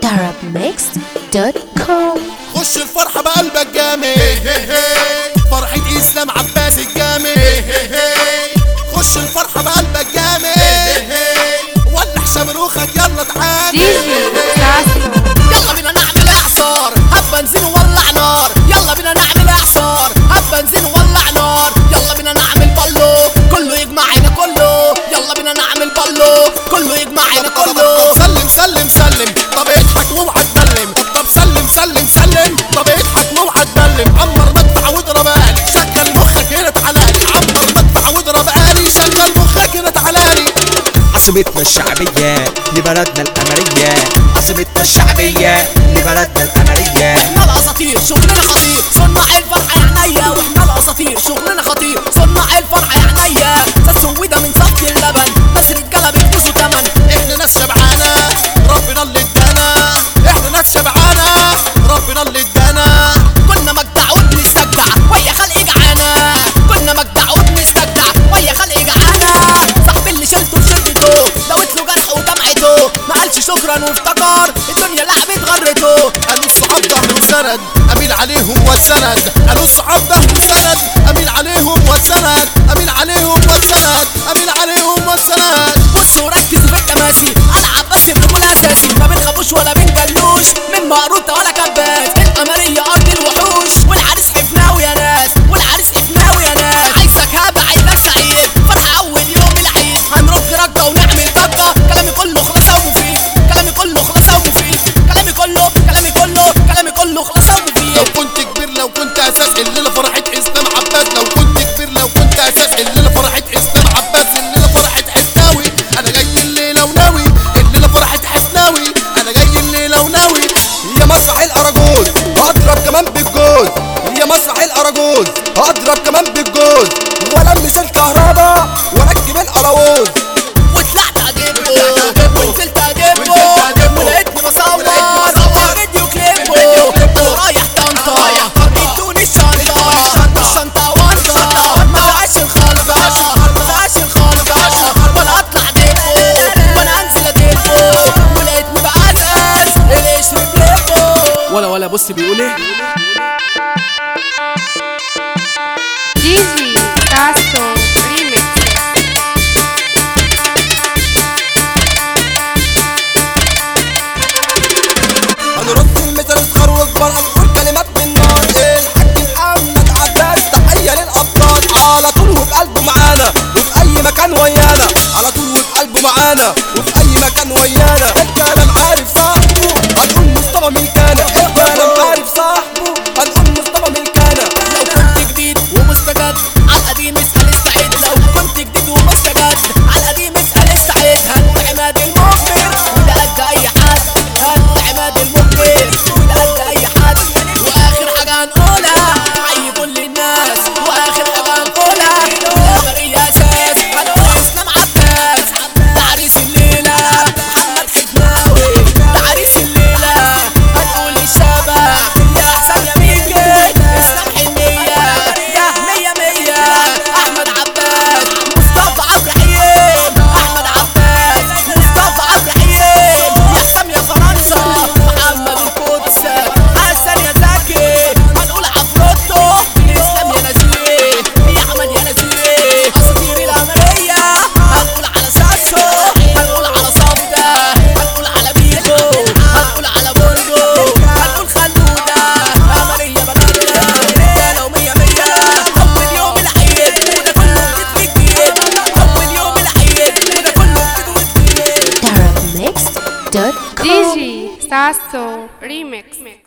arabmixed.com خش الفرحة بقلبك جامد فرحة اسلام عباس الجامد خش الفرحة بقلبك جامد ولع شمروخك يلا تعالى يلا بينا نعمل اعصار هات بنزين وولع نار يلا بينا نعمل اعصار هات بنزين وولع نار يلا بينا نعمل بالو كله يجمع هنا كله يلا بينا نعمل بالو كله يجمع هنا كله سلم سلم سلم طب اضحك واوعى تبلم طب سلم سلم سلم طب اضحك واوعى تبلم عمر مدفع واضرب آلي شغل مخك هنا تعالالي عمر مدفع واضرب آلي شغل مخك هنا تعالالي عاصمتنا الشعبية لبلدنا القمرية عاصمتنا الشعبية لبلدنا القمرية احنا الاساطير شغلنا خطير صناع الفرحه يا عينيا واحنا الاساطير شغلنا خطير صناع الفرحه يا عينيا سويده من صفت اللبن بس رجاله بيفوزوا تمن احنا ناس شبعانة ربنا اللي ادانا احنا ناس شبعانة ربنا اللي ادانا كنا مجدعون نستجدع ويا خلق جعانة كنا مجدعون نستجدع ويا خلق جعانة صاحب اللي شلته بشدته دوت له جرح ودمعته ما قالش شكرا وافتكر الدنيا لعبت غرته قالوا الصحاب ظهر وسند امين عليهم والسند قالوا الصحاب ظهر وسند امين عليهم والسند امين عليهم والسند امين عليهم والسند بصوا ركزوا في التماسي العب بس الرجول اساسي ما بنخافوش ولا بنجلوش من مقروطه ولا كباس القمريه ارض الوحوش والعريس حفناوي يا ناس والعريس حفناوي يا ناس عايزك هابه عيدك سعيد فرحه اول يوم العيد هنرج رجه ونعمل ضجه كلامي كله خلاصه ومفيد كلامي كله خلاصه ومفيد كلامي كله كلامي كله كلامي كله خلاصه لو ومفيد كنت كبير لو كنت اساس الليله فرحه اسلام عباس لو كنت كبير لو كنت اساس الليله فرحه اسلام عباس الليله فرحه حسناوي انا جاي الليله وناوي الليله فرحه حسناوي انا جاي الليله وناوي يا مسرح الأراجوز هضرب كمان بالجوز يا مسرح الأراجوز هضرب كمان بالجوز ولمس الكهرباء واركب القلاووز وطلعت اجيبه ونزلت اجيبه ولقيتني بصور فيديو كليبه انا رايح طنطا ادوني الشنطه الشنطه وانطه ما فيهاش الخلطه ما فيهاش الخلطه وانا اطلع ديبه وانا انزل اديبه ولقيتني بعزز القشر بليبه ولا ولا بص بيقول ايه Dizzy Tasto Remix هنرد المثل اصغر واكبر هنقول كلمات من نار الحاج محمد عباس تحية للأبطال على طول وفي قلبه معانا وفي أي مكان ويانا على طول وفي قلبه معانا وفي أي مكان ويانا الكلام عارف صاحبه هنقول مصطفى ملكانا الكلام عارف صاحبه هنقول مصطفى ملكانا لو كنت جديد ومستجد على القديم اسأل السعيد لو كنت جديد ومستجد على القديم اسأل السعيد هات عماد المخبر وده قد أي حد هات عماد المخبر وده قد أي حد وآخر حاجة هنقولها حي كل الناس وآخر حاجة هنقولها الخبرية أساس هنقول إسلام عباس ده عريس الليلة محمد حفناوي ده عريس الليلة هنقول الشبح يا حسام يا ميكي اسلام حنية يا مية مية أحمد عباس مصطفى عبد الرحيم أحمد عباس مصطفى عبد الرحيم يا حسام يا فرنسا محمد القدس حسن يا زكي هنقول عفروتو اسلام يا نزيه يا أحمد يا نزيه أساطير الأمرية هنقول على ساسو هنقول على صفدة هنقول على بيتو هنقول على بندو هنقول خلودة أمرية بنانا رجالة ومية مية أول يوم العيد وده كله جديد في جديد أول يوم العيد وده كله جديد في جديد arabmixed.com Digi Sasso Remix